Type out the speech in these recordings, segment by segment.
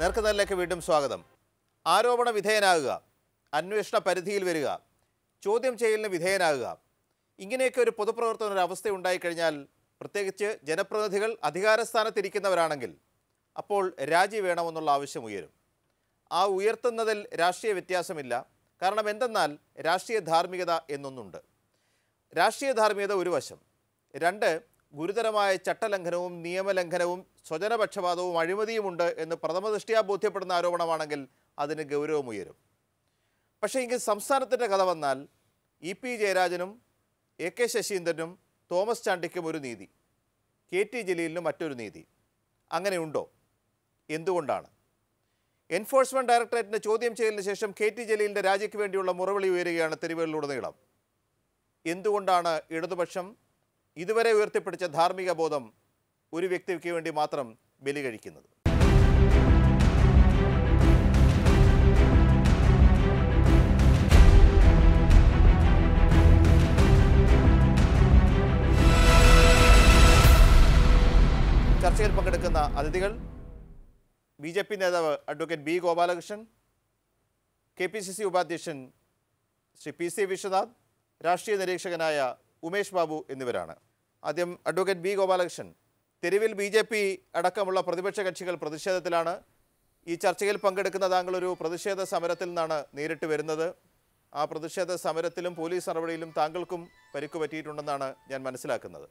നേർക്കുനല്ലേക്ക് വീണ്ടും സ്വാഗതം ആരോപണ വിധേയനാകുക അന്വേഷണ പരിധിയിൽ വരിക ചോദ്യം ചെയ്യലിന് വിധേയനാകുക ഇങ്ങനെയൊക്കെ ഒരു പൊതുപ്രവർത്തന ഒരു അവസ്ഥ ഉണ്ടായിക്കഴിഞ്ഞാൽ പ്രത്യേകിച്ച് ജനപ്രതിനിധികൾ അധികാരസ്ഥാനത്തിരിക്കുന്നവരാണെങ്കിൽ അപ്പോൾ രാജി വേണമെന്നുള്ള ആവശ്യം ഉയരും ആ ഉയർത്തുന്നതിൽ രാഷ്ട്രീയ വ്യത്യാസമില്ല കാരണം എന്തെന്നാൽ രാഷ്ട്രീയ ധാർമ്മികത എന്നൊന്നുണ്ട് രാഷ്ട്രീയ ധാർമ്മികത ഒരു വശം രണ്ട് ഗുരുതരമായ ചട്ടലംഘനവും നിയമലംഘനവും സ്വജനപക്ഷപാതവും അഴിമതിയുമുണ്ട് എന്ന് പ്രഥമദൃഷ്ടിയാ ബോധ്യപ്പെടുന്ന ആരോപണമാണെങ്കിൽ അതിന് ഗൗരവം ഉയരും പക്ഷേ എങ്കിൽ സംസ്ഥാനത്തിൻ്റെ കഥ വന്നാൽ ഇ പി ജയരാജനും എ കെ ശശീന്ദ്രനും തോമസ് ചാണ്ടിക്കും ഒരു നീതി കെ ടി ജലീലിനും മറ്റൊരു നീതി അങ്ങനെയുണ്ടോ എന്തുകൊണ്ടാണ് എൻഫോഴ്സ്മെന്റ് ഡയറക്ടറേറ്റിന്റെ ചോദ്യം ചെയ്യലിന് ശേഷം കെ ടി ജലീലിന്റെ രാജിക്ക് വേണ്ടിയുള്ള മുറവിളി ഉയരുകയാണ് തെരുവുകളിലുടനീളം എന്തുകൊണ്ടാണ് ഇടതുപക്ഷം ഇതുവരെ ഉയർത്തിപ്പിടിച്ച ധാർമ്മിക ബോധം ഒരു വ്യക്തിക്ക് വേണ്ടി മാത്രം ബലി കഴിക്കുന്നത് ചർച്ചയിൽ പങ്കെടുക്കുന്ന അതിഥികൾ ബി ജെ പി നേതാവ് advocate B Gopalakrishnan K P C C ഉപാധ്യക്ഷൻ ശ്രീ പി സി വിശ്വനാഥ് രാഷ്ട്രീയ നിരീക്ഷകനായ ഉമേഷ് ബാബു എന്നിവരാണ് ആദ്യം അഡ്വക്കേറ്റ് ബി ഗോപാലകൃഷ്ണൻ തെരുവിൽ ബി ജെ പി അടക്കമുള്ള പ്രതിപക്ഷ കക്ഷികൾ പ്രതിഷേധത്തിലാണ് ഈ ചർച്ചയിൽ പങ്കെടുക്കുന്ന താങ്കൾ ഒരു പ്രതിഷേധ സമരത്തിൽ നിന്നാണ് നേരിട്ട് വരുന്നത് ആ പ്രതിഷേധ സമരത്തിലും പോലീസ് നടപടിയിലും താങ്കൾക്കും പരിക്കു പറ്റിയിട്ടുണ്ടെന്നാണ് ഞാൻ മനസ്സിലാക്കുന്നത്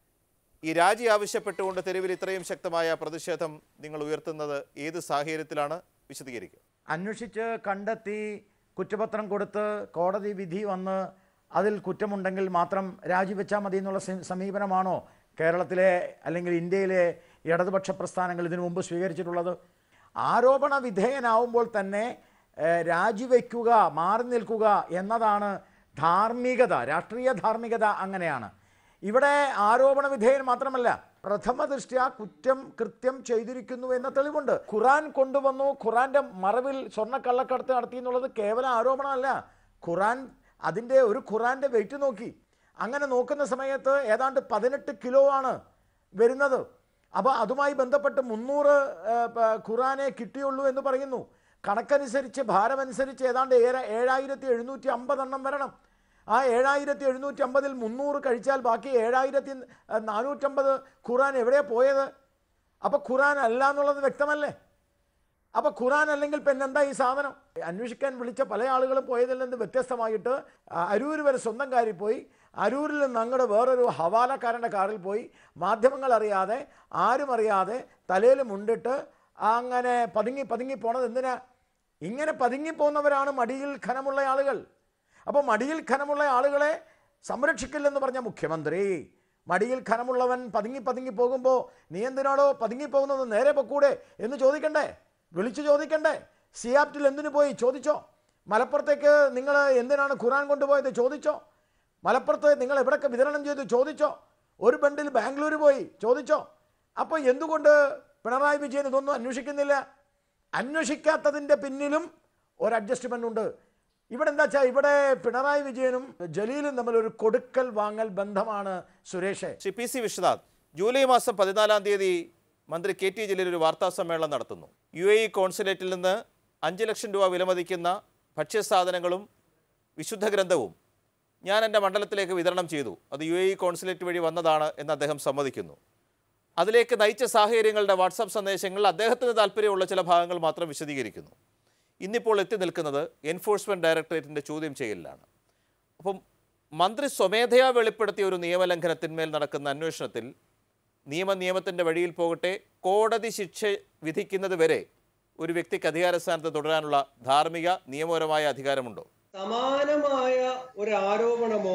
ഈ രാജി ആവശ്യപ്പെട്ടുകൊണ്ട് തെരുവിൽ ഇത്രയും ശക്തമായ പ്രതിഷേധം നിങ്ങൾ ഉയർത്തുന്നത് ഏത് സാഹചര്യത്തിലാണ് വിശദീകരിക്കുക അന്വേഷിച്ച് കണ്ടെത്തി കുറ്റപത്രം കൊടുത്ത് കോടതി വിധി വന്ന് അതിൽ കുറ്റമുണ്ടെങ്കിൽ മാത്രം രാജിവെച്ചാൽ മതി എന്നുള്ള സമീ- സമീപനമാണോ കേരളത്തിലെ അല്ലെങ്കിൽ ഇന്ത്യയിലെ ഇടതുപക്ഷ പ്രസ്ഥാനങ്ങൾ ഇതിനു മുമ്പ് സ്വീകരിച്ചിട്ടുള്ളത് ആരോപണ വിധേയനാവുമ്പോൾ തന്നെ ഏഹ്, രാജിവെക്കുക മാറി നിൽക്കുക എന്നതാണ് ധാർമ്മികത രാഷ്ട്രീയ ധാർമ്മികത അങ്ങനെയാണ് ഇവിടെ ആരോപണ വിധേയൻ മാത്രമല്ല പ്രഥമ ദൃഷ്ട്യാ കുറ്റം കൃത്യം ചെയ്തിരിക്കുന്നു എന്ന തെളിവുണ്ട് ഖുറാൻ കൊണ്ടുവന്നു ഖുറാന്റെ മറവിൽ സ്വർണ്ണ കള്ളക്കടത്ത് നടത്തി എന്നുള്ളത് കേവല ആരോപണമല്ല ഖുറാൻ അതിൻ്റെ ഒരു ഖുറാന്റെ വെയിറ്റ് നോക്കി അങ്ങനെ നോക്കുന്ന സമയത്ത് ഏതാണ്ട് പതിനെട്ട് കിലോ ആണ് വരുന്നത് അപ്പോൾ അതുമായി ബന്ധപ്പെട്ട് മുന്നൂറ് ഏഹ്, പ- ഖുറാനെ കിട്ടിയുള്ളൂ എന്ന് പറയുന്നു കണക്കനുസരിച്ച് ഭാരമനുസരിച്ച് ഏതാണ്ട് ഏഴ- ഏഴായിരത്തി എഴുന്നൂറ്റി അമ്പതെണ്ണം വരണം ആ ഏഴായിരത്തി എഴുന്നൂറ്റി അമ്പതിൽ മുന്നൂറ് കഴിച്ചാൽ ബാക്കി ഏഴായിരത്തി നാനൂറ്റമ്പത് ഖുറാൻ എവിടെയാ പോയത് അപ്പോൾ ഖുറാൻ അല്ല എന്നുള്ളത് വ്യക്തമല്ലേ അപ്പൊ ഖുറാൻ അല്ലെങ്കിൽ പിന്നെന്താ ഈ സാധനം അന്വേഷിക്കാൻ വിളിച്ച പല ആളുകളും പോയതിൽ നിന്ന് വ്യത്യസ്തമായിട്ട് അരൂർ വരെ സ്വന്തം കാറിൽ പോയി അരൂരിൽ നിന്ന് അങ്ങോട്ട് വേറൊരു ഹവാലക്കാരൻ്റെ കാറിൽ പോയി മാധ്യമങ്ങൾ അറിയാതെ ആരും അറിയാതെ തലയിൽ മുണ്ടിട്ട് അങ്ങനെ പതുങ്ങി പതുങ്ങി പോണത് എന്തിനാ ഇങ്ങനെ പതുങ്ങി പോകുന്നവരാണ് മടിയിൽ ഖനമുള്ള ആളുകൾ അപ്പോൾ മടിയിൽ ഖനമുള്ള ആളുകളെ സംരക്ഷിക്കില്ലെന്ന് പറഞ്ഞ മുഖ്യമന്ത്രി മടിയിൽ ഖനമുള്ളവൻ പതുങ്ങി പതുങ്ങി പോകുമ്പോൾ നീ എന്തിനാണോ പതുങ്ങി പോകുന്നത് നേരെ പൊക്കൂടെ എന്ന് ചോദിക്കണ്ടേ വിളിച്ചു ചോദിക്കണ്ടേ സിയാപ്റ്റിൽ എന്തിനു പോയി ചോദിച്ചോ മലപ്പുറത്തേക്ക് നിങ്ങൾ എന്തിനാണ് ഖുറാൻ കൊണ്ടുപോയത് ചോദിച്ചോ മലപ്പുറത്ത് നിങ്ങൾ എവിടൊക്കെ വിതരണം ചെയ്തു ചോദിച്ചോ ഒരു ബണ്ടിൽ ബാംഗ്ലൂർ പോയി ചോദിച്ചോ അപ്പോൾ എന്തുകൊണ്ട് പിണറായി വിജയൻ ഇതൊന്നും അന്വേഷിക്കുന്നില്ല അന്വേഷിക്കാത്തതിൻ്റെ പിന്നിലും ഒരു അഡ്ജസ്റ്റ്മെൻ്റ് ഉണ്ട് ഇവിടെ എന്താ വെച്ചാൽ ഇവിടെ പിണറായി വിജയനും ജലീലും തമ്മിൽ ഒരു കൊടുക്കൽ വാങ്ങൽ ബന്ധമാണ് സുരേഷേ Shri P C Viswanath July മാസം പതിനാലാം തീയതി മന്ത്രി കെ ടി ജലീൽ ഒരു വാർത്താ സമ്മേളനം നടത്തുന്നു യു എ ഇ കോൺസുലേറ്റിൽ നിന്ന് അഞ്ച് ലക്ഷം രൂപ വിലമതിക്കുന്ന ഭക്ഷ്യസാധനങ്ങളും വിശുദ്ധ ഗ്രന്ഥവും ഞാൻ എൻ്റെ മണ്ഡലത്തിലേക്ക് വിതരണം ചെയ്തു അത് യു എ ഇ കോൺസുലേറ്റ് വഴി വന്നതാണ് എന്ന് അദ്ദേഹം സമ്മതിക്കുന്നു അതിലേക്ക് നയിച്ച സാഹചര്യങ്ങളുടെ വാട്സാപ്പ് സന്ദേശങ്ങൾ അദ്ദേഹത്തിന് താല്പര്യമുള്ള ചില ഭാഗങ്ങൾ മാത്രം വിശദീകരിക്കുന്നു ഇന്നിപ്പോൾ എത്തി നിൽക്കുന്നത് എൻഫോഴ്സ്മെൻറ്റ് ഡയറക്ടറേറ്റിൻ്റെ ചോദ്യം ചെയ്യലിലാണ് അപ്പം മന്ത്രി സ്വമേധയാ വെളിപ്പെടുത്തിയ ഒരു നിയമലംഘനത്തിന്മേൽ നടക്കുന്ന അന്വേഷണത്തിൽ നിയമ നിയമത്തിൻ്റെ വഴിയിൽ പോകട്ടെ കോടതി ശിക്ഷ വിധിക്കുന്നത് വരെ ഒരു വ്യക്തിക്ക് അധികാരസ്ഥാനത്ത് തുടരാനുള്ള ധാർമ്മിക നിയമപരമായ അധികാരമുണ്ടോ സമാനമായ ഒരു ആരോപണമോ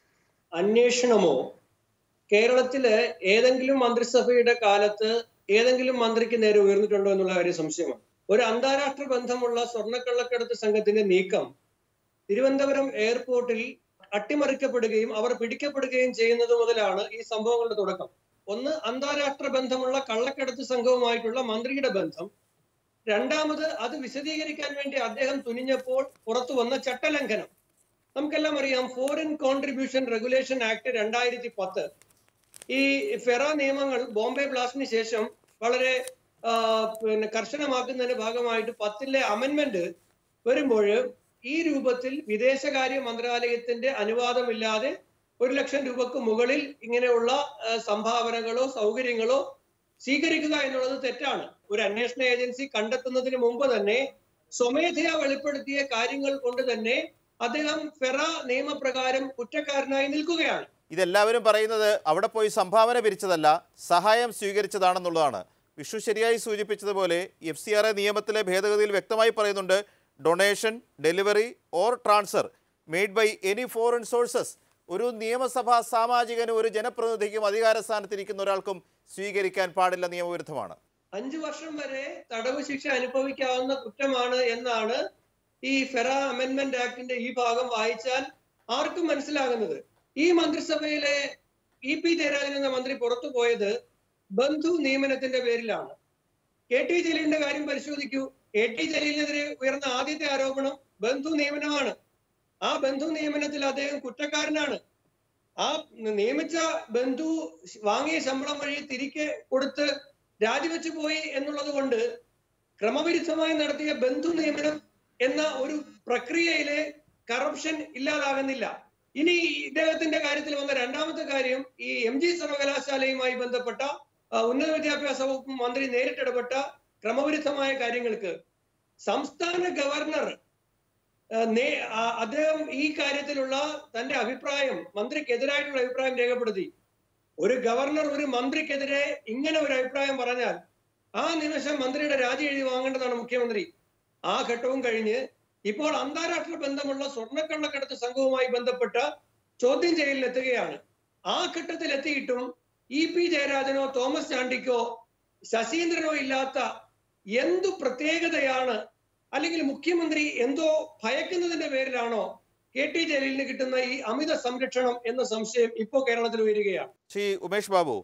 അന്വേഷണമോ കേരളത്തിലെ ഏതെങ്കിലും മന്ത്രിസഭയുടെ കാലത്ത് ഏതെങ്കിലും മന്ത്രിക്ക് നേരെ ഉയർന്നിട്ടുണ്ടോ എന്നുള്ള കാര്യം സംശയമാണ് ഒരു അന്താരാഷ്ട്ര ബന്ധമുള്ള സ്വർണ്ണക്കള്ളക്കടത്ത് സംഘത്തിന്റെ നീക്കം തിരുവനന്തപുരം എയർപോർട്ടിൽ അട്ടിമറിക്കപ്പെടുകയും അവർ പിടിക്കപ്പെടുകയും ചെയ്യുന്നത് മുതലാണ് ഈ സംഭവങ്ങളുടെ തുടക്കം ഒന്ന് അന്താരാഷ്ട്ര ബന്ധമുള്ള കള്ളക്കടത്ത് സംഘവുമായിട്ടുള്ള മന്ത്രിയുടെ ബന്ധം രണ്ടാമത് അത് വിശദീകരിക്കാൻ വേണ്ടി അദ്ദേഹം തുനിഞ്ഞപ്പോൾ പുറത്തു വന്ന ചട്ടലംഘനം നമുക്കെല്ലാം അറിയാം ഫോറിൻ കോൺട്രിബ്യൂഷൻ റെഗുലേഷൻ ആക്ട് രണ്ടായിരത്തി പത്ത് ഈ ഫെറ നിയമങ്ങൾ ബോംബെ ബ്ലാസ്റ്റിന് ശേഷം വളരെ ആ, പിന്നെ കർശനമാക്കുന്നതിന്റെ ഭാഗമായിട്ട് പത്തിലെ അമെന്മെന്റ് വരുമ്പോൾ ഈ രൂപത്തിൽ വിദേശകാര്യ മന്ത്രാലയത്തിന്റെ അനുവാദമില്ലാതെ ഒരു ലക്ഷം രൂപക്ക് മുകളിൽ ഇങ്ങനെയുള്ള ആ, സംഭാവനകളോ സൗകര്യങ്ങളോ സ്വീകരിക്കുക എന്നുള്ളത് തെറ്റാണ് ഒരു അന്വേഷണ ഏജൻസി കണ്ടെത്തുന്നതിന് മുമ്പ് തന്നെ സ്വമേധയാ വെളിപ്പെടുത്തിയ കാര്യങ്ങൾ കൊണ്ട് തന്നെ അദ്ദേഹം ഫെറ നിയമപ്രകാരം കുറ്റക്കാരനായി നിൽക്കുകയാണ് ഇതെല്ലാവരും പറയുന്നത് അവിടെ പോയി സംഭാവന പിരിച്ചതല്ല സഹായം സ്വീകരിച്ചതാണെന്നുള്ളതാണ് വിഷു ശരിയായി സൂചിപ്പിച്ചതുപോലെ എഫ് സി ആർ എ നിയമത്തിലെ ഭേദഗതിയിൽ വ്യക്തമായി പറയുന്നുണ്ട് donation delivery or transfer made by any foreign sources ഒരു നിയമസഭാ സാമാജികനും ഒരു ജനപ്രതിനിധിക്കും അധികാര സ്ഥാനത്തിരിക്കുന്ന ഒരാൾക്കും സ്വീകരിക്കാൻ പാടില്ല നിയമവിരുദ്ധമാണ് അഞ്ചു വർഷം വരെ തടവ് ശിക്ഷ അനുഭവിക്കാവുന്ന കുറ്റമാണ് എന്നാണ് ഈ ഫെറ അമെന്റ്മെന്റ് ആക്ടിന്റെ ഈ ഭാഗം വായിച്ചാൽ ആർക്കും മനസ്സിലാകുന്നത് ഈ മന്ത്രിസഭയിലെ ഇ പി ജയരാജൻ എന്ന മന്ത്രി പുറത്തു പോയത് ബന്ധു നിയമനത്തിന്റെ പേരിലാണ് കെ ടി ജലീലിന്റെ കാര്യം പരിശോധിക്കൂ കെ ടി ജലീലിനെതിരെ ഉയർന്ന ആദ്യത്തെ ആരോപണം ബന്ധു നിയമനമാണ് ആ ബന്ധു നിയമനത്തിൽ അദ്ദേഹം കുറ്റക്കാരനാണ് ആ നിയമിച്ച ബന്ധു വാങ്ങിയ ശമ്പളം വഴി തിരികെ കൊടുത്ത് രാജിവെച്ചു പോയി എന്നുള്ളത് കൊണ്ട് ക്രമവിരുദ്ധമായി നടത്തിയ ബന്ധു നിയമനം എന്ന ഒരു പ്രക്രിയയിലെ കറപ്ഷൻ ഇല്ലാതാകുന്നില്ല ഇനി ഇദ്ദേഹത്തിന്റെ കാര്യത്തിൽ വന്ന രണ്ടാമത്തെ കാര്യം ഈ എം ജി സർവകലാശാലയുമായി ബന്ധപ്പെട്ട ആ, ഉന്നത വിദ്യാഭ്യാസ വകുപ്പ് മന്ത്രി നേരിട്ടിടപെട്ട ക്രമവിരുദ്ധമായ കാര്യങ്ങൾക്ക് സംസ്ഥാന ഗവർണർ ആ, നേ- ആ, അദ്ദേഹം ഈ കാര്യത്തിലുള്ള തന്റെ അഭിപ്രായം മന്ത്രിക്കെതിരായിട്ടുള്ള അഭിപ്രായം രേഖപ്പെടുത്തി ഒരു ഗവർണർ ഒരു മന്ത്രിക്കെതിരെ ഇങ്ങനെ ഒരു അഭിപ്രായം പറഞ്ഞാൽ ആ നിമിഷം മന്ത്രിയുടെ രാജി എഴുതി വാങ്ങേണ്ടതാണ് മുഖ്യമന്ത്രി ആ ഘട്ടവും കഴിഞ്ഞ് ഇപ്പോൾ അന്താരാഷ്ട്ര ബന്ധമുള്ള സ്വർണ്ണക്കള്ളക്കടത്ത് സംഘവുമായി ബന്ധപ്പെട്ട ചോദ്യം ചെയ്യലിലെത്തുകയാണ് ആ ഘട്ടത്തിൽ എത്തിയിട്ടും ഇ പി ജയരാജനോ തോമസ് ചാണ്ടിക്കോ ശശീന്ദ്രനോ ഇല്ലാത്ത എന്തു പ്രത്യേകതയാണ് അല്ലെങ്കിൽ മുഖ്യമന്ത്രി എന്തോ ഭയക്കുന്നതിന്റെ പേരിലാണോ കെ ടി ജലീലിന് കിട്ടുന്ന ഈ അമിത സംരക്ഷണം എന്ന സംശയം ഇപ്പോൾ കേരളത്തിൽ ഉയരുകയാണ് ശ്രീ ഉമേഷ് ബാബു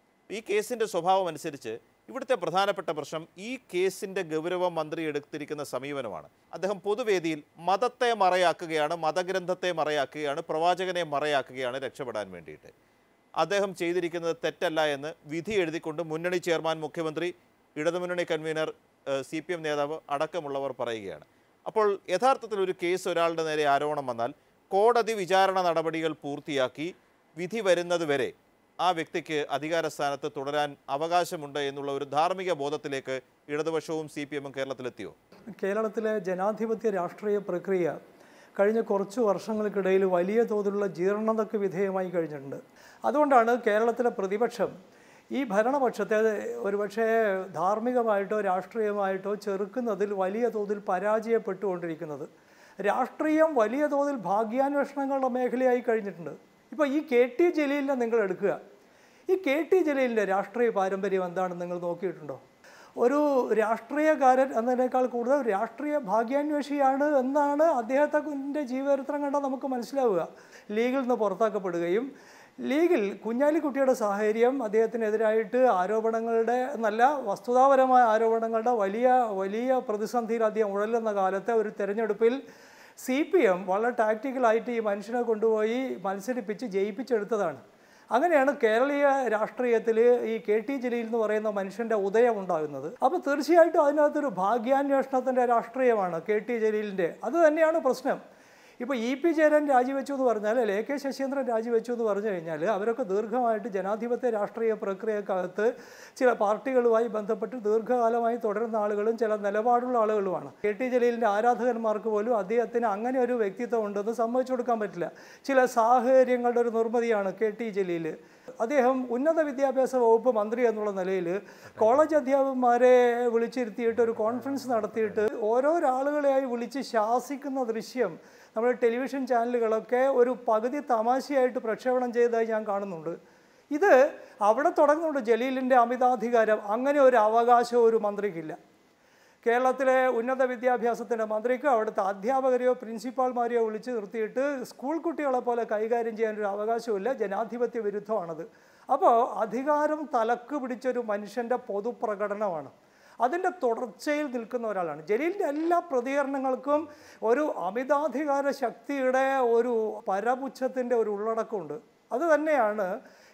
ഈ കേസിൻ്റെ സ്വഭാവം അനുസരിച്ച് ഇവിടുത്തെ പ്രധാനപ്പെട്ട പ്രശ്നം ഈ കേസിൻ്റെ ഗൗരവം മന്ത്രി എടുത്തിരിക്കുന്ന സമീപനമാണ് അദ്ദേഹം പൊതുവേദിയിൽ മതത്തെ മറയാക്കുകയാണ് മതഗ്രന്ഥത്തെ മറയാക്കുകയാണ് പ്രവാചകനെ മറയാക്കുകയാണ് രക്ഷപ്പെടാൻ വേണ്ടിയിട്ട് അദ്ദേഹം ചെയ്തിരിക്കുന്നത് തെറ്റല്ല എന്ന് വിധി എഴുതിക്കൊണ്ട് മുന്നണി ചെയർമാൻ മുഖ്യമന്ത്രി ഇടതുമുന്നണി കൺവീനർ സി പി എം നേതാവ് അടക്കമുള്ളവർ പറയുകയാണ് അപ്പോൾ യഥാർത്ഥത്തിൽ ഒരു കേസ് ഒരാളുടെ നേരെ ആരോപണം വന്നാൽ കോടതി വിചാരണ നടപടികൾ പൂർത്തിയാക്കി വിധി വരുന്നത് വരെ ആ വ്യക്തിക്ക് അധികാര സ്ഥാനത്ത് തുടരാൻ അവകാശമുണ്ട് എന്നുള്ള ഒരു ധാർമ്മിക ബോധത്തിലേക്ക് ഇടതുപക്ഷവും സി പി എമ്മും കേരളത്തിലെത്തിയോ കേരളത്തിലെ ജനാധിപത്യ രാഷ്ട്രീയ പ്രക്രിയ കഴിഞ്ഞ കുറച്ച് വർഷങ്ങൾക്കിടയിൽ വലിയ തോതിലുള്ള ജീർണതയ്ക്ക് വിധേയമായി കഴിഞ്ഞിട്ടുണ്ട് അതുകൊണ്ടാണ് കേരളത്തിലെ പ്രതിപക്ഷം ഈ ഭരണപക്ഷത്തെ ഒരുപക്ഷെ ധാർമ്മികമായിട്ടോ രാഷ്ട്രീയമായിട്ടോ ചെറുക്കുന്നതിൽ വലിയ തോതിൽ പരാജയപ്പെട്ടുകൊണ്ടിരിക്കുന്നത് രാഷ്ട്രീയം വലിയ തോതിൽ ഭാഗ്യാന്വേഷണങ്ങളുടെ മേഖലയായി കഴിഞ്ഞിട്ടുണ്ട് ഇപ്പോൾ ഈ കെ ടി ജലീലിനെ നിങ്ങൾ എടുക്കുക ഈ കെ ടി ജലീലിൻ്റെ രാഷ്ട്രീയ പാരമ്പര്യം എന്താണെന്ന് നിങ്ങൾ നോക്കിയിട്ടുണ്ടോ ഒരു രാഷ്ട്രീയക്കാരൻ എന്നതിനേക്കാൾ കൂടുതൽ രാഷ്ട്രീയ ഭാഗ്യാന്വേഷിയാണ് എന്നാണ് അദ്ദേഹത്തിൻ്റെ ജീവചരിത്രം കണ്ടാൽ നമുക്ക് മനസ്സിലാവുക ലീഗിൽ നിന്ന് പുറത്താക്കപ്പെടുകയും ലീഗിൽ കുഞ്ഞാലിക്കുട്ടിയുടെ സാഹചര്യം അദ്ദേഹത്തിനെതിരായിട്ട് ആരോപണങ്ങളുടെ നല്ല വസ്തുതാപരമായ ആരോപണങ്ങളുടെ വലിയ വലിയ പ്രതിസന്ധിയിൽ അദ്ദേഹം ഉഴലുന്ന കാലത്തെ ഒരു തെരഞ്ഞെടുപ്പിൽ സി പി എം വളരെ ടാക്റ്റിക്കലായിട്ട് ഈ മനുഷ്യനെ കൊണ്ടുപോയി മത്സരിപ്പിച്ച് ജയിപ്പിച്ചെടുത്തതാണ് അങ്ങനെയാണ് കേരളീയ രാഷ്ട്രീയത്തിൽ ഈ കെ ടി ജലീൽ എന്ന് പറയുന്ന മനുഷ്യൻ്റെ ഉദയം ഉണ്ടാകുന്നത് അപ്പോൾ തീർച്ചയായിട്ടും അതിനകത്തൊരു ഭാഗ്യാന്വേഷണത്തിൻ്റെ രാഷ്ട്രീയമാണ് കെ ടി ജലീലിൻ്റെ അത് തന്നെയാണ് പ്രശ്നം ഇപ്പോൾ ഇ പി ജയരാൻ രാജിവെച്ചു എന്ന് പറഞ്ഞാൽ അല്ലെ എ കെ ശശീന്ദ്രൻ രാജിവെച്ചു എന്ന് പറഞ്ഞു കഴിഞ്ഞാൽ അവരൊക്കെ ദീർഘമായിട്ട് ജനാധിപത്യ രാഷ്ട്രീയ പ്രക്രിയക്കകത്ത് ചില പാർട്ടികളുമായി ബന്ധപ്പെട്ട് ദീർഘകാലമായി തുടരുന്ന ആളുകളും ചില നിലപാടുള്ള ആളുകളുമാണ് കെ ടി ജലീലിൻ്റെ ആരാധകന്മാർക്ക് പോലും അദ്ദേഹത്തിന് അങ്ങനെ ഒരു വ്യക്തിത്വം ഉണ്ടെന്ന് സമ്മതിച്ചു കൊടുക്കാൻ പറ്റില്ല ചില സാഹചര്യങ്ങളുടെ ഒരു നിർമ്മിതിയാണ് കെ ടി ജലീൽ അദ്ദേഹം ഉന്നത വിദ്യാഭ്യാസ വകുപ്പ് മന്ത്രി എന്നുള്ള നിലയിൽ കോളേജ് അധ്യാപകന്മാരെ വിളിച്ചിരുത്തിയിട്ട് ഒരു കോൺഫറൻസ് നടത്തിയിട്ട് ഓരോരാളുകളെയായി വിളിച്ച് ശാസിക്കുന്ന ദൃശ്യം നമ്മുടെ ടെലിവിഷൻ ചാനലുകളൊക്കെ ഒരു പകുതി തമാശയായിട്ട് പ്രക്ഷേപണം ചെയ്തതായി ഞാൻ കാണുന്നുണ്ട് ഇത് അവിടെ തുടങ്ങുന്നുണ്ട് ജലീലിൻ്റെ അമിതാധികാരം അങ്ങനെ ഒരു അവകാശം ഒരു മന്ത്രിക്കില്ല കേരളത്തിലെ ഉന്നത വിദ്യാഭ്യാസത്തിൻ്റെ മന്ത്രിക്ക് അവിടുത്തെ അധ്യാപകരെയോ പ്രിൻസിപ്പാൾമാരെയോ വിളിച്ച് നിർത്തിയിട്ട് സ്കൂൾ കുട്ടികളെ പോലെ കൈകാര്യം ചെയ്യാനൊരു അവകാശമില്ല ജനാധിപത്യ വിരുദ്ധമാണത് അപ്പോൾ അധികാരം തലക്ക് പിടിച്ചൊരു മനുഷ്യൻ്റെ പൊതുപ്രകടനമാണ് അതിൻ്റെ തുടർച്ചയിൽ നിൽക്കുന്ന ഒരാളാണ് ജലീലിൻ്റെ എല്ലാ പ്രതികരണങ്ങൾക്കും ഒരു അമിതാധികാര ശക്തിയുടെ ഒരു പരപുച്ഛത്തിൻ്റെ ഒരു ഉള്ളടക്കമുണ്ട് അത് തന്നെയാണ്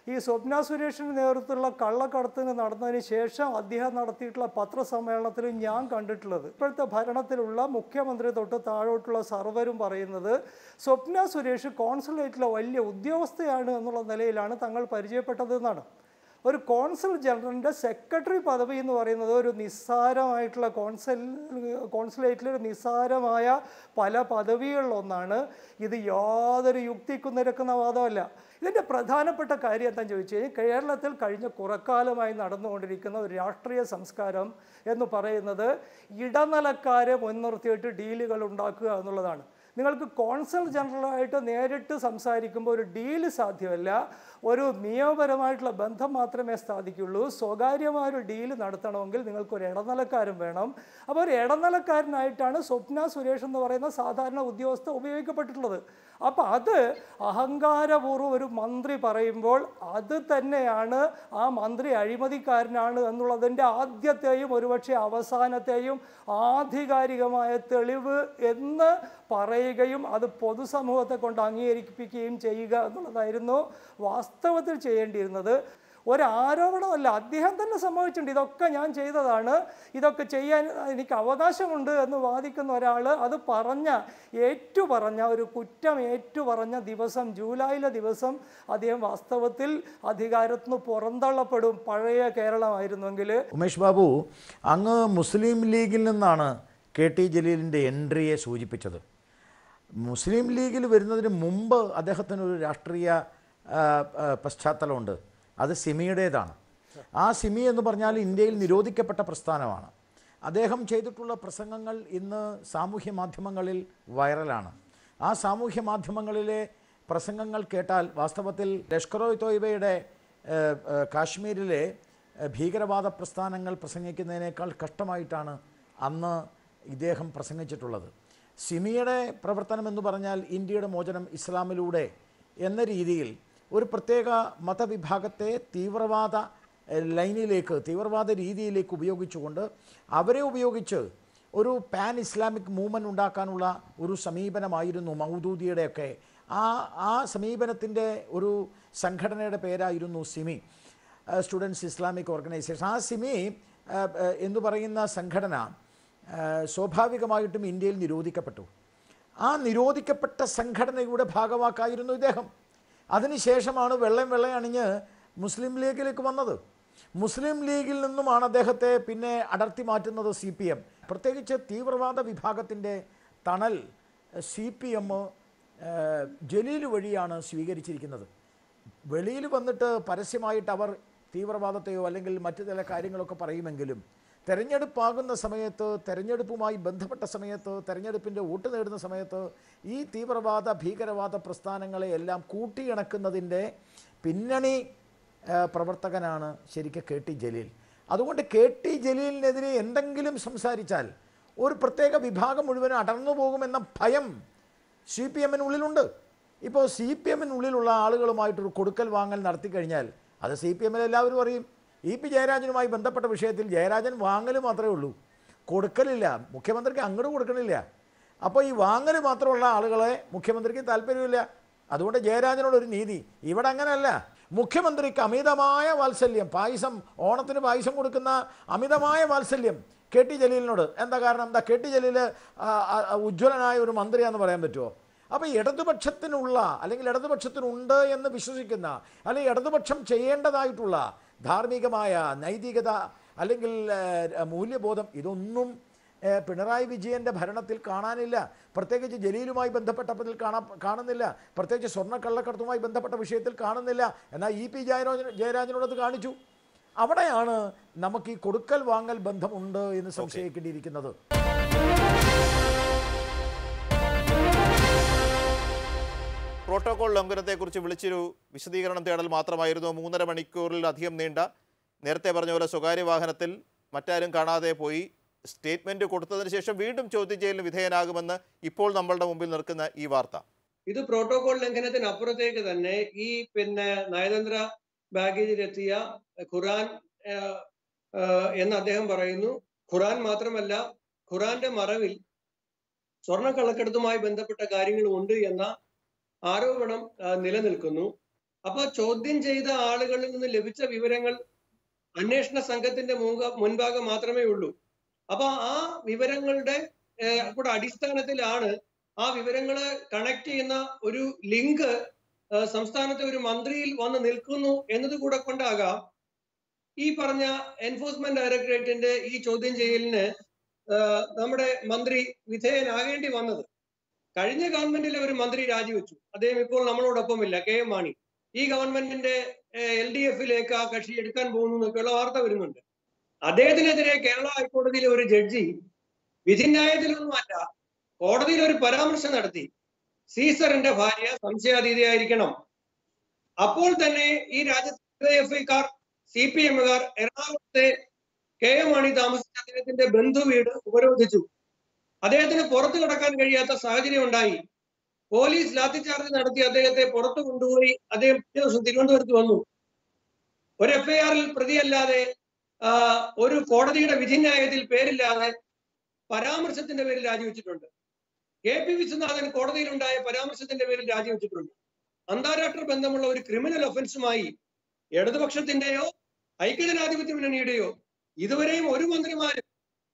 ഈ സ്വപ്ന സുരേഷിൻ്റെ നേതൃത്വത്തിലുള്ള കള്ളക്കടത്തിന് നടന്നതിന് ശേഷം അദ്ദേഹം നടത്തിയിട്ടുള്ള പത്രസമ്മേളനത്തിൽ ഞാൻ കണ്ടിട്ടുള്ളത് ഇപ്പോഴത്തെ ഭരണത്തിലുള്ള മുഖ്യമന്ത്രി തൊട്ട് താഴോട്ടുള്ള സർവരും പറയുന്നത് സ്വപ്ന സുരേഷ് കോൺസുലേറ്റിലെ വലിയ ഉദ്യോഗസ്ഥയാണ് എന്നുള്ള നിലയിലാണ് തങ്ങൾ പരിചയപ്പെട്ടതെന്നാണ് ഒരു കോൺസൽ ജനറലിൻ്റെ സെക്രട്ടറി പദവി എന്ന് പറയുന്നത് ഒരു നിസ്സാരമായിട്ടുള്ള കോൺസൽ കോൺസുലേറ്റിലെ ഒരു നിസ്സാരമായ പല പദവികളിലൊന്നാണ് ഇത് യാതൊരു യുക്തിക്കും നിരക്കുന്ന വാദമല്ല ഇതിൻ്റെ പ്രധാനപ്പെട്ട കാര്യം എന്താണെന്ന് ചോദിച്ചു കഴിഞ്ഞാൽ കേരളത്തിൽ കഴിഞ്ഞ കുറക്കാലമായി നടന്നുകൊണ്ടിരിക്കുന്ന ഒരു രാഷ്ട്രീയ സംസ്കാരം എന്ന് പറയുന്നത് ഇടനിലക്കാരെ മുൻനിർത്തിയിട്ട് ഡീലുകൾ ഉണ്ടാക്കുക എന്നുള്ളതാണ് നിങ്ങൾക്ക് കോൺസൽ ജനറലായിട്ട് നേരിട്ട് സംസാരിക്കുമ്പോൾ ഒരു ഡീല് സാധ്യമല്ല ഒരു നിയമപരമായിട്ടുള്ള ബന്ധം മാത്രമേ സാധിക്കുള്ളൂ സ്വകാര്യമായ ഒരു ഡീല് നടത്തണമെങ്കിൽ നിങ്ങൾക്ക് ഒരു ഇടനിലക്കാരൻ വേണം അപ്പോൾ ഒരു ഇടനിലക്കാരനായിട്ടാണ് സ്വപ്ന സുരേഷ് എന്ന് പറയുന്ന സാധാരണ ഉദ്യോഗസ്ഥ ഉപയോഗിക്കപ്പെട്ടിട്ടുള്ളത് അപ്പോൾ അത് അഹങ്കാരപൂർവ്വം ഒരു മന്ത്രി പറയുമ്പോൾ അത് തന്നെയാണ് ആ മന്ത്രി അഴിമതിക്കാരനാണ് എന്നുള്ളതിൻ്റെ ആദ്യത്തെയും ഒരുപക്ഷെ അവസാനത്തെയും ആധികാരികമായ തെളിവ് എന്ന് പറയുകയും അത് പൊതുസമൂഹത്തെ കൊണ്ട് അംഗീകരിപ്പിക്കുകയും ചെയ്യുക എന്നുള്ളതായിരുന്നു വാസ്തവത്തിൽ ചെയ്യേണ്ടിയിരുന്നത് ഒരാരോപണമല്ല അദ്ദേഹം തന്നെ സമ്മതിച്ചിട്ടുണ്ട് ഇതൊക്കെ ഞാൻ ചെയ്തതാണ് ഇതൊക്കെ ചെയ്യാൻ എനിക്ക് അവകാശമുണ്ട് എന്ന് വാദിക്കുന്ന ഒരാൾ അത് പറഞ്ഞ ഏറ്റു പറഞ്ഞ ഒരു കുറ്റം ഏറ്റു പറഞ്ഞ ദിവസം ജൂലൈയിലെ ദിവസം അദ്ദേഹം വാസ്തവത്തിൽ അധികാരത്തിൽ നിന്ന് പുറന്തള്ളപ്പെടും പഴയ കേരളമായിരുന്നെങ്കിൽ ഉമേഷ് ബാബു അങ്ങ് മുസ്ലിം ലീഗിൽ നിന്നാണ് കെ ടി ജലീലിൻ്റെ എൻട്രിയെ സൂചിപ്പിച്ചത് മുസ്ലിം ലീഗിൽ വരുന്നതിന് മുമ്പ് അദ്ദേഹത്തിന് ഒരു രാഷ്ട്രീയ ആ, ആ, പശ്ചാത്തലമുണ്ട് അത് സിമിയുടേതാണ് ആ സിമി എന്ന് പറഞ്ഞാൽ ഇന്ത്യയിൽ നിരോധിക്കപ്പെട്ട പ്രസ്ഥാനമാണ് അദ്ദേഹം ചെയ്തിട്ടുള്ള പ്രസംഗങ്ങൾ ഇന്ന് സാമൂഹ്യ മാധ്യമങ്ങളിൽ വൈറലാണ് ആ സാമൂഹ്യ മാധ്യമങ്ങളിലെ പ്രസംഗങ്ങൾ കേട്ടാൽ വാസ്തവത്തിൽ ലഷ്കർ ഒ തോയ്ബയുടെ ഏഹ്, ഏഹ്, കാശ്മീരിലെ ഏഹ്, ഭീകരവാദ പ്രസ്ഥാനങ്ങൾ പ്രസംഗിക്കുന്നതിനേക്കാൾ കഷ്ടമായിട്ടാണ് അന്ന് ഇദ്ദേഹം പ്രസംഗിച്ചിട്ടുള്ളത് സിമിയുടെ പ്രവർത്തനം എന്ന് പറഞ്ഞാൽ ഇന്ത്യയുടെ മോചനം ഇസ്ലാമിലൂടെ എന്ന രീതിയിൽ ഒരു പ്രത്യേക മതവിഭാഗത്തെ തീവ്രവാദ ഏഹ്, ലൈനിലേക്ക് തീവ്രവാദ രീതിയിലേക്ക് ഉപയോഗിച്ചുകൊണ്ട് അവരെ ഉപയോഗിച്ച് ഒരു പാൻ ഇസ്ലാമിക് മൂവ്മെൻറ്റ് ഉണ്ടാക്കാനുള്ള ഒരു സമീപനമായിരുന്നു മൗദൂദിയുടെയൊക്കെ ആ ആ സമീപനത്തിൻ്റെ ഒരു സംഘടനയുടെ പേരായിരുന്നു സിമി സ്റ്റുഡൻസ് ഇസ്ലാമിക് ഓർഗനൈസേഷൻ ആ സിമി ആ, ആ, എന്ന് പറയുന്ന സംഘടന ആ, സ്വാഭാവികമായിട്ടും ഇന്ത്യയിൽ നിരോധിക്കപ്പെട്ടു ആ നിരോധിക്കപ്പെട്ട സംഘടനയുടെ ഭാഗമാക്കായിരുന്നു ഇദ്ദേഹം അതിനുശേഷമാണ് വെള്ളം വെള്ളം അണിഞ്ഞ് മുസ്ലിം ലീഗിലേക്ക് വന്നത് മുസ്ലിം ലീഗിൽ നിന്നുമാണ് അദ്ദേഹത്തെ പിന്നെ അടർത്തി മാറ്റുന്നത് സി പി എം പ്രത്യേകിച്ച് തീവ്രവാദ വിഭാഗത്തിൻ്റെ തണൽ സി പി എം ജലീൽ വഴിയാണ് സ്വീകരിച്ചിരിക്കുന്നത് വെളിയിൽ വന്നിട്ട് പരസ്യമായിട്ട് അവർ തീവ്രവാദത്തെയോ അല്ലെങ്കിൽ മറ്റു ചില കാര്യങ്ങളൊക്കെ പറയുമെങ്കിലും തെരഞ്ഞെടുപ്പാകുന്ന സമയത്ത് തെരഞ്ഞെടുപ്പുമായി ബന്ധപ്പെട്ട സമയത്ത് തെരഞ്ഞെടുപ്പിൻ്റെ വോട്ട് നേടുന്ന സമയത്ത് ഈ തീവ്രവാദ ഭീകരവാദ പ്രസ്ഥാനങ്ങളെ എല്ലാം കൂട്ടിയിണക്കുന്നതിൻ്റെ പിന്നണി ആ, പ്രവർത്തകനാണ് ശരിക്കും കെ ടി ജലീൽ അതുകൊണ്ട് കെ ടി ജലീലിനെതിരെ എന്തെങ്കിലും സംസാരിച്ചാൽ ഒരു പ്രത്യേക വിഭാഗം മുഴുവനും അടർന്നു പോകുമെന്ന ഭയം സി പി എമ്മിനുള്ളിലുണ്ട് ഇപ്പോൾ സി പി എമ്മിനുള്ളിലുള്ള ആളുകളുമായിട്ടൊരു കൊടുക്കൽ വാങ്ങൽ നടത്തി കഴിഞ്ഞാൽ അത് സി പി എമ്മിൽ എല്ലാവരും അറിയും ഇ പി ജയരാജനുമായി ബന്ധപ്പെട്ട വിഷയത്തിൽ ജയരാജൻ വാങ്ങൽ മാത്രമേ ഉള്ളൂ കൊടുക്കലില്ല മുഖ്യമന്ത്രിക്ക് അങ്ങോട്ട് കൊടുക്കണില്ല അപ്പോൾ ഈ വാങ്ങൽ മാത്രമുള്ള ആളുകളെ മുഖ്യമന്ത്രിക്ക് താല്പര്യമില്ല അതുകൊണ്ട് ജയരാജനോട് ഒരു നീതി ഇവിടെ അങ്ങനെയല്ല മുഖ്യമന്ത്രിക്ക് അമിതമായ വാത്സല്യം പായസം ഓണത്തിന് പായസം കൊടുക്കുന്ന അമിതമായ വാത്സല്യം കെ ടി ജലീലിനോട് എന്താ കാരണം എന്താ കെ ടി ജലീൽ ആ, ആ, ആ, ഉജ്ജ്വലനായ ഒരു മന്ത്രിയാന്ന് പറയാൻ പറ്റുമോ അപ്പോൾ ഇടതുപക്ഷത്തിനുള്ള അല്ലെങ്കിൽ ഇടതുപക്ഷത്തിനുണ്ട് എന്ന് വിശ്വസിക്കുന്ന അല്ലെങ്കിൽ ഇടതുപക്ഷം ചെയ്യേണ്ടതായിട്ടുള്ള ധാർമ്മികമായ നൈതികത അല്ലെങ്കിൽ ഏഹ്, മൂല്യബോധം ഇതൊന്നും ഏഹ്, പിണറായി വിജയൻ്റെ ഭരണത്തിൽ കാണാനില്ല പ്രത്യേകിച്ച് ജലീലുമായി ബന്ധപ്പെട്ടതിൽ കാണാ കാണുന്നില്ല പ്രത്യേകിച്ച് സ്വർണ്ണക്കള്ളക്കടത്തുമായി ബന്ധപ്പെട്ട വിഷയത്തിൽ കാണുന്നില്ല എന്നാൽ ഇ പി ജയരാജൻ ജയരാജനോട് അത് കാണിച്ചു അവിടെയാണ് നമുക്ക് ഈ കൊടുക്കൽ വാങ്ങൽ ബന്ധമുണ്ട് എന്ന് സംശയിക്കേണ്ടിയിരിക്കുന്നത് പ്രോട്ടോകോൾ ലംഘനത്തെക്കുറിച്ച് വിളിച്ചൊരു വിശദീകരണം തേടൽ മാത്രമായിരുന്നു മൂന്നര മണിക്കൂറിലധികം നീണ്ട നേരത്തെ പറഞ്ഞ പോലെ സ്വകാര്യ വാഹനത്തിൽ മറ്റാരും കാണാതെ പോയി സ്റ്റേറ്റ്മെന്റ് കൊടുത്തതിന് ശേഷം വീണ്ടും ചോദ്യം ചെയ്യലിന് വിധേയനാകുമെന്ന് ഇപ്പോൾ നമ്മളുടെ മുമ്പിൽ നിൽക്കുന്ന ഈ വാർത്ത ഇത് പ്രോട്ടോകോൾ ലംഘനത്തിനപ്പുറത്തേക്ക് തന്നെ ഈ പിന്നെ നയതന്ത്ര ബാഗേജിലെത്തിയ ഖുറാൻ ആ, ആ, എന്ന് അദ്ദേഹം പറയുന്നു ഖുറാൻ മാത്രമല്ല ഖുറാന്റെ മറവിൽ സ്വർണ്ണക്കള്ളക്കടത്തുമായി ബന്ധപ്പെട്ട കാര്യങ്ങൾ ഉണ്ട് എന്ന ആരോപണം ആ, നിലനിൽക്കുന്നു അപ്പൊ ചോദ്യം ചെയ്ത ആളുകളിൽ നിന്ന് ലഭിച്ച വിവരങ്ങൾ അന്വേഷണ സംഘത്തിന്റെ മുൻക- മുൻഭാഗം മാത്രമേ ഉള്ളൂ അപ്പൊ ആ വിവരങ്ങളുടെ ഏഹ്, കൂടെ അടിസ്ഥാനത്തിലാണ് ആ വിവരങ്ങളെ കണക്ട് ചെയ്യുന്ന ഒരു ലിങ്ക് ഏഹ്, സംസ്ഥാനത്തെ ഒരു മന്ത്രിയിൽ വന്ന് നിൽക്കുന്നു എന്നത് കൂടെ കൊണ്ടാകാം ഈ പറഞ്ഞ എൻഫോഴ്സ്മെന്റ് ഡയറക്ടറേറ്റിന്റെ ഈ ചോദ്യം ചെയ്യലിന് ഏഹ്, നമ്മുടെ മന്ത്രി വിധേയനാകേണ്ടി വന്നത് കഴിഞ്ഞ ഗവൺമെന്റിലെ ഒരു മന്ത്രി രാജിവെച്ചു അദ്ദേഹം ഇപ്പോൾ നമ്മളോടൊപ്പമില്ല കെ എം മാണി ഈ ഗവൺമെന്റിന്റെ എൽ ഡി എഫിലേക്ക് ആ കക്ഷി എടുക്കാൻ പോകുന്നു എന്നൊക്കെയുള്ള വാർത്ത വരുന്നുണ്ട് അദ്ദേഹത്തിനെതിരെ കേരള ഹൈക്കോടതിയിലെ ഒരു ജഡ്ജി വിധിന്യായത്തിലൊന്നുമല്ല കോടതിയിൽ ഒരു പരാമർശം നടത്തി സീസറിന്റെ ഭാര്യ സംശയാതീതയായിരിക്കണം അപ്പോൾ തന്നെ ഈ രാജ്യത്തെ എഫ് ഐക്കാർ സി പി എമ്മുകാർ എറണാകുളത്തെ കെ എം മാണി താമസിച്ച അദ്ദേഹത്തിന്റെ ബന്ധു വീട് ഉപരോധിച്ചു അദ്ദേഹത്തിന് പുറത്തു കടക്കാൻ കഴിയാത്ത സാഹചര്യം ഉണ്ടായി പോലീസ് ലാത്തിചാർജ് നടത്തി അദ്ദേഹത്തെ പുറത്തു കൊണ്ടുപോയി അദ്ദേഹം പിറ്റേ ദിവസം തിരുവനന്തപുരത്ത് വന്നു ഒരു എഫ്ഐആറിൽ പ്രതിയല്ലാതെ ആ, ഒരു കോടതിയുടെ വിധിന്യായത്തിൽ പേരില്ലാതെ പരാമർശത്തിന്റെ പേരിൽ രാജിവെച്ചിട്ടുണ്ട് കെ പി വിശ്വനാഥൻ കോടതിയിലുണ്ടായ പരാമർശത്തിന്റെ പേരിൽ രാജിവെച്ചിട്ടുണ്ട് അന്താരാഷ്ട്ര ബന്ധമുള്ള ഒരു ക്രിമിനൽ ഒഫൻസുമായി ഇടതുപക്ഷത്തിന്റെയോ ഐക്യജനാധിപത്യ മുന്നണിയുടെയോ ഇതുവരെയും ഒരു മന്ത്രിമാരും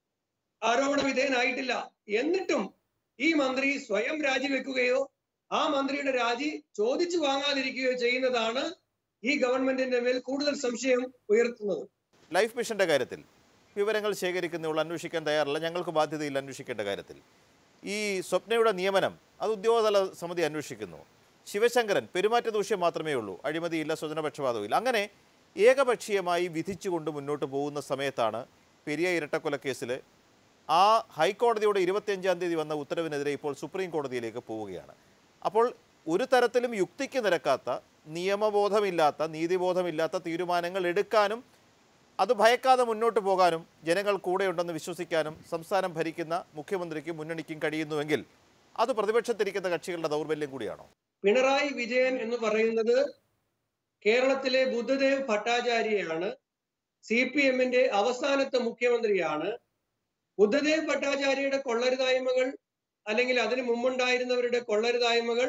ആരോപണ വിധേയനായിട്ടില്ല എന്നിട്ടും ഈ മന്ത്രി സ്വയം രാജിവെക്കുകയോ ആ മന്ത്രിയുടെ രാജി ചോദിച്ചു വാങ്ങാതിരിക്കുകയോ ചെയ്യുന്നതാണ് ഈ ഗവൺമെന്റിന്റെ മേൽ കൂടുതൽ സംശയം ഉയർത്തുന്നത് ലൈഫ് മിഷന്റെ കാര്യത്തിൽ വിവരങ്ങൾ ശേഖരിക്കുന്നവൾ അന്വേഷിക്കാൻ തയ്യാറല്ല ഞങ്ങൾക്ക് ബാധ്യതയില്ല അന്വേഷിക്കേണ്ട കാര്യത്തിൽ ഈ സ്വപ്നയുടെ നിയമനം അത് ഉദ്യോഗതല സമിതി അന്വേഷിക്കുന്നു ശിവശങ്കരൻ പെരുമാറ്റ ദൂഷ്യം മാത്രമേ ഉള്ളൂ അഴിമതിയില്ല സ്വജനപക്ഷപാതവുമില്ല അങ്ങനെ ഏകപക്ഷീയമായി വിധിച്ചുകൊണ്ട് മുന്നോട്ട് പോകുന്ന സമയത്താണ് പെരിയ ഇരട്ടക്കൊലക്കേസിൽ ആ ഹൈക്കോടതിയുടെ ഇരുപത്തിയഞ്ചാം തീയതി വന്ന ഉത്തരവിനെതിരെ ഇപ്പോൾ സുപ്രീം കോടതിയിലേക്ക് പോവുകയാണ് അപ്പോൾ ഒരു തരത്തിലും യുക്തിക്ക് നിരക്കാത്ത നിയമബോധമില്ലാത്ത നീതിബോധമില്ലാത്ത തീരുമാനങ്ങൾ എടുക്കാനും അത് ഭയക്കാതെ മുന്നോട്ട് പോകാനും ജനങ്ങൾ കൂടെയുണ്ടെന്ന് വിശ്വസിക്കാനും സംസ്ഥാനം ഭരിക്കുന്ന മുഖ്യമന്ത്രിക്കും മുന്നണിക്കും കഴിയുന്നുവെങ്കിൽ അത് പ്രതിപക്ഷത്തിരിക്കുന്ന കക്ഷികളുടെ ദൗർബല്യം കൂടിയാണോ പിണറായി വിജയൻ എന്ന് പറയുന്നത് കേരളത്തിലെ ബുദ്ധദേവ് ഭട്ടാചാര്യയാണ് സി പി എമ്മിന്റെ അവസാനത്തെ മുഖ്യമന്ത്രിയാണ് ബുദ്ധദേവ് ഭട്ടാചാര്യയുടെ കൊള്ളരുതായ്മകൾ അല്ലെങ്കിൽ അതിനു മുമ്പുണ്ടായിരുന്നവരുടെ കൊള്ളരുതായ്മകൾ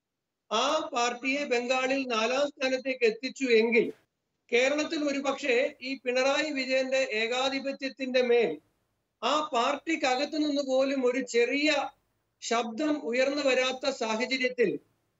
ആ പാർട്ടിയെ ബംഗാളിൽ നാലാം സ്ഥാനത്തേക്ക് എത്തിച്ചു എങ്കിൽ കേരളത്തിൽ ഒരു പക്ഷേ ഈ പിണറായി വിജയന്റെ ഏകാധിപത്യത്തിന്റെ മേൽ ആ പാർട്ടിക്കകത്തു നിന്ന് പോലും ഒരു ചെറിയ ശബ്ദം ഉയർന്നു വരാത്ത സാഹചര്യത്തിൽ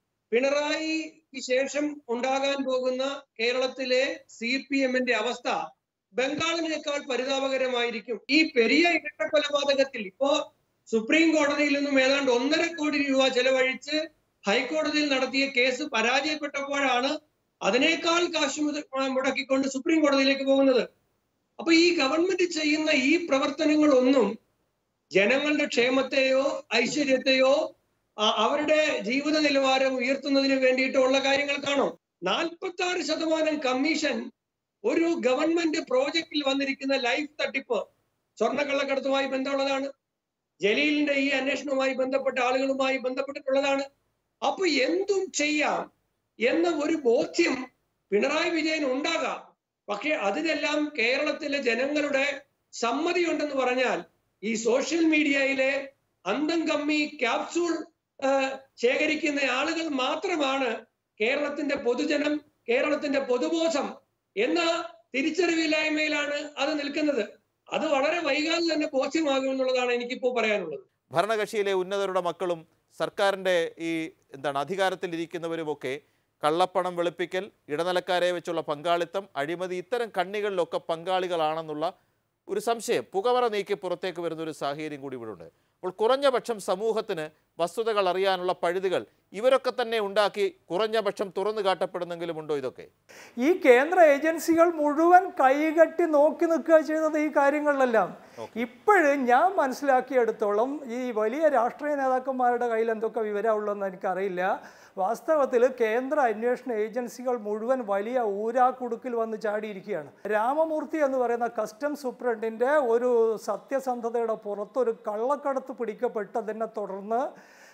പിണറായിക്ക് ശേഷം ഉണ്ടാകാൻ പോകുന്ന കേരളത്തിലെ സി പി എമ്മിന്റെ അവസ്ഥ ബംഗാളിനേക്കാൾ പരിതാപകരമായിരിക്കും ഈ പെരിയ ഇരട്ട കൊലപാതകത്തിൽ ഇപ്പോ സുപ്രീം കോടതിയിൽ നിന്നും ഏതാണ്ട് ഒന്നര കോടി രൂപ ചെലവഴിച്ച് ഹൈക്കോടതിയിൽ നടത്തിയ കേസ് പരാജയപ്പെട്ടപ്പോഴാണ് അതിനേക്കാൾ കാശ് മുത- മുടക്കിക്കൊണ്ട് സുപ്രീം കോടതിയിലേക്ക് പോകുന്നത് അപ്പൊ ഈ ഗവൺമെന്റ് ചെയ്യുന്ന ഈ പ്രവർത്തനങ്ങളൊന്നും ജനങ്ങളുടെ ക്ഷേമത്തെയോ ഐശ്വര്യത്തെയോ ആ- അവരുടെ ജീവിത നിലവാരം ഉയർത്തുന്നതിന് വേണ്ടിയിട്ടുള്ള കാര്യങ്ങൾക്കാണോ നാൽപ്പത്തി ആറ് ശതമാനം കമ്മീഷൻ ഒരു ഗവൺമെന്റ് പ്രോജക്റ്റിൽ വന്നിരിക്കുന്ന ലൈഫ് തട്ടിപ്പ് സ്വർണ്ണക്കള്ളക്കടത്തുമായി ബന്ധമുള്ളതാണ് ജലീലിന്റെ ഈ അന്വേഷണവുമായി ബന്ധപ്പെട്ട ആളുകളുമായി ബന്ധപ്പെട്ടിട്ടുള്ളതാണ് അപ്പൊ എന്തും ചെയ്യാം എന്ന ഒരു ബോധ്യം പിണറായി വിജയൻ ഉണ്ടാകാം പക്ഷെ അതിനെല്ലാം കേരളത്തിലെ ജനങ്ങളുടെ സമ്മതി ഉണ്ടെന്ന് പറഞ്ഞാൽ ഈ സോഷ്യൽ മീഡിയയിലെ അന്തം കമ്മി ക്യാപ്സൂൾ ആ, ശേഖരിക്കുന്ന ആളുകൾ മാത്രമാണ് കേരളത്തിന്റെ പൊതുജനം കേരളത്തിന്റെ പൊതുബോധം എന്ന തിരിച്ചറിവില്ലായ്മയിലാണ് അത് നിൽക്കുന്നത് അത് വളരെ വൈകാതെ തന്നെ ബോധ്യമാകും എന്നുള്ളതാണ് എനിക്കിപ്പോ പറയാനുള്ളത് ഭരണകക്ഷിയിലെ ഉന്നതരുടെ മക്കളും സർക്കാരിൻ്റെ ഈ എന്താണ് അധികാരത്തിലിരിക്കുന്നവരുമൊക്കെ കള്ളപ്പണം വെളുപ്പിക്കൽ ഇടനിലക്കാരെ വെച്ചുള്ള പങ്കാളിത്തം അഴിമതി ഇത്തരം കണ്ണികളിലൊക്കെ പങ്കാളികളാണെന്നുള്ള ഒരു സംശയം പുകമറ നീക്കി പുറത്തേക്ക് വരുന്ന ഒരു സാഹചര്യം കൂടി ഇവിടെ ഉണ്ട് അപ്പോൾ കുറഞ്ഞ പക്ഷം സമൂഹത്തിന് വസ്തുതകൾ അറിയാനുള്ള പഴുതുകൾ ഇവരൊക്കെ തന്നെ ഉണ്ടാക്കി കുറഞ്ഞ പക്ഷം തുറന്നു കാട്ടപ്പെടുന്നെങ്കിലും ഉണ്ടോ ഇതൊക്കെ ഈ കേന്ദ്ര ഏജൻസികൾ മുഴുവൻ കൈകട്ടി നോക്കി നിൽക്കുക ചെയ്തത് ഈ കാര്യങ്ങളിലെല്ലാം ഇപ്പോഴും ഞാൻ മനസ്സിലാക്കിയെടുത്തോളം ഈ വലിയ രാഷ്ട്രീയ നേതാക്കന്മാരുടെ കയ്യിൽ എന്തൊക്കെ വിവരമുള്ളതെന്ന് എനിക്കറിയില്ല വാസ്തവത്തിൽ കേന്ദ്ര അന്വേഷണ ഏജൻസികൾ മുഴുവൻ വലിയ ഊരാക്കുടുക്കിൽ വന്ന് ചാടിയിരിക്കുകയാണ് രാമമൂർത്തി എന്ന് പറയുന്ന കസ്റ്റംസ് സൂപ്രണ്ടിൻ്റെ ഒരു സത്യസന്ധതയുടെ പുറത്തൊരു കള്ളക്കടത്ത് പിടിക്കപ്പെട്ടതിനെ തുടർന്ന്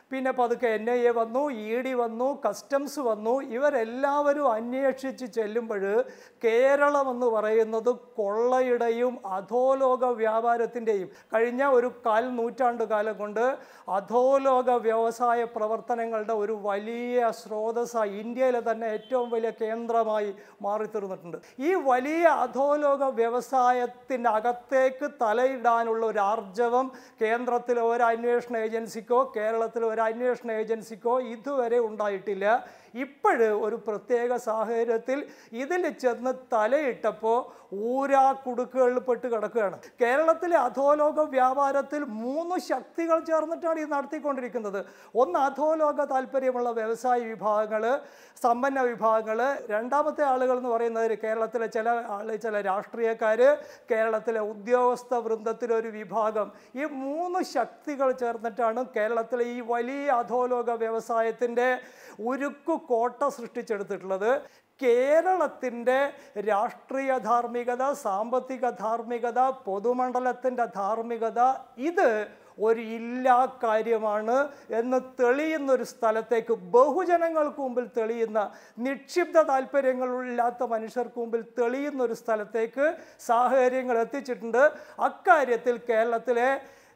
പിന്നെ പതുക്കെ എൻ ഐ എ വന്നു ഇ ഡി വന്നു കസ്റ്റംസ് വന്നു ഇവരെല്ലാവരും അന്വേഷിച്ച് ചെല്ലുമ്പോൾ കേരളം എന്ന് പറയുന്നത് കൊള്ളയുടെയും അധോലോക വ്യാപാരത്തിൻ്റെയും കഴിഞ്ഞ ഒരു കാൽ നൂറ്റാണ്ട് കാലം കൊണ്ട് അധോലോക വ്യവസായ പ്രവർത്തനങ്ങളുടെ ഒരു വലിയ സ്രോതസ്സായി ഇന്ത്യയിലെ തന്നെ ഏറ്റവും വലിയ കേന്ദ്രമായി മാറിത്തീർന്നിട്ടുണ്ട് ഈ വലിയ അധോലോക വ്യവസായത്തിൻ്റെ അകത്തേക്ക് തലയിടാനുള്ള ഒരു ആർജവം കേന്ദ്രത്തിലെ ഒരു അന്വേഷണ ഏജൻസിക്കോ കേരളത്തിലെ ഒരു അന്വേഷണ ഏജൻസിക്കോ ഇതുവരെ ഉണ്ടായിട്ടില്ല ഇപ്പോഴ് ഒരു പ്രത്യേക സാഹചര്യത്തിൽ ഇതിൽ ചെന്ന് തലയിട്ടപ്പോൾ ഊരാ കുടുക്കുകളിൽ പെട്ട് കിടക്കുകയാണ് കേരളത്തിലെ അധോലോക വ്യാപാരത്തിൽ മൂന്ന് ശക്തികൾ ചേർന്നിട്ടാണ് ഇത് നടത്തിക്കൊണ്ടിരിക്കുന്നത് ഒന്ന് അധോലോക താല്പര്യമുള്ള വ്യവസായ വിഭാഗങ്ങൾ സമ്പന്ന വിഭാഗങ്ങൾ രണ്ടാമത്തെ ആളുകൾ എന്ന് പറയുന്നത് കേരളത്തിലെ ചില ആള് ചില രാഷ്ട്രീയക്കാർ കേരളത്തിലെ ഉദ്യോഗസ്ഥ വൃന്ദത്തിലെ ഒരു വിഭാഗം ഈ മൂന്ന് ശക്തികൾ ചേർന്നിട്ടാണ് കേരളത്തിലെ ഈ വലിയ അധോലോക വ്യവസായത്തിൻ്റെ ഉരുക്കു കോട്ട സൃഷ്ടിച്ചെടുത്തിട്ടുള്ളത് കേരളത്തിൻ്റെ രാഷ്ട്രീയ ധാർമ്മികത സാമ്പത്തിക ധാർമ്മികത പൊതുമണ്ഡലത്തിൻ്റെ ധാർമ്മികത ഇത് ഒരു ഇല്ലാ കാര്യമാണ് എന്ന് തെളിയുന്ന ഒരു സ്ഥലത്തേക്ക് ബഹുജനങ്ങൾക്ക് മുമ്പിൽ തെളിയുന്ന നിക്ഷിപ്ത താല്പര്യങ്ങളില്ലാത്ത മനുഷ്യർക്ക് മുമ്പിൽ തെളിയുന്ന ഒരു സ്ഥലത്തേക്ക് സാഹചര്യങ്ങൾ എത്തിച്ചിട്ടുണ്ട് അക്കാര്യത്തിൽ കേരളത്തിലെ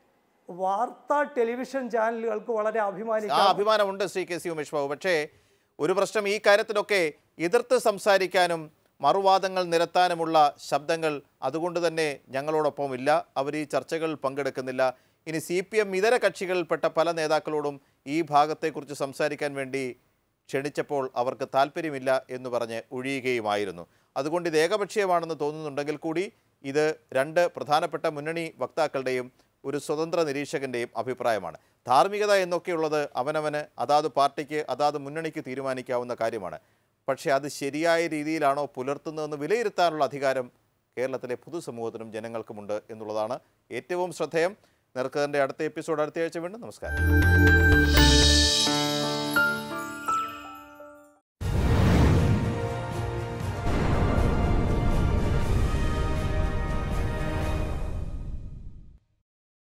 വാർത്താ ടെലിവിഷൻ ചാനലുകൾക്ക് വളരെ ആ അഭിമാനിക്കാം അഭിമാനമുണ്ട് ശ്രീ കെ സി ഉമേഷ് ബാബു പക്ഷേ ഒരു പ്രശ്നം ഈ കാര്യത്തിലൊക്കെ എതിർത്ത് സംസാരിക്കാനും മറുവാദങ്ങൾ നിരത്താനുമുള്ള ശബ്ദങ്ങൾ അതുകൊണ്ട് തന്നെ ഞങ്ങളോടൊപ്പം ഇല്ല അവർ ഈ ചർച്ചകളിൽ പങ്കെടുക്കുന്നില്ല ഇനി സി പി എം ഇതര കക്ഷികളിൽപ്പെട്ട പല നേതാക്കളോടും ഈ ഭാഗത്തെക്കുറിച്ച് സംസാരിക്കാൻ വേണ്ടി ക്ഷണിച്ചപ്പോൾ അവർക്ക് താല്പര്യമില്ല എന്ന് പറഞ്ഞ് ഒഴിയുകയുമായിരുന്നു അതുകൊണ്ട് ഇത് ഏകപക്ഷീയമാണെന്ന് തോന്നുന്നുണ്ടെങ്കിൽ കൂടി ഇത് രണ്ട് പ്രധാനപ്പെട്ട മുന്നണി വക്താക്കളുടെയും ഒരു സ്വതന്ത്ര നിരീക്ഷകൻ്റെയും അഭിപ്രായമാണ് ധാർമ്മികത എന്നൊക്കെയുള്ളത് അവനവന് അതാത് പാർട്ടിക്ക് അതാത് മുന്നണിക്ക് തീരുമാനിക്കാവുന്ന കാര്യമാണ് പക്ഷേ അത് ശരിയായ രീതിയിലാണോ പുലർത്തുന്നതെന്ന് വിലയിരുത്താനുള്ള അധികാരം കേരളത്തിലെ പൊതുസമൂഹത്തിനും ജനങ്ങൾക്കുമുണ്ട് എന്നുള്ളതാണ് ഏറ്റവും ശ്രദ്ധേയം നെറുക്കതിൻ്റെ അടുത്ത എപ്പിസോഡ് അടുത്ത ആഴ്ച വീണ്ടും നമസ്കാരം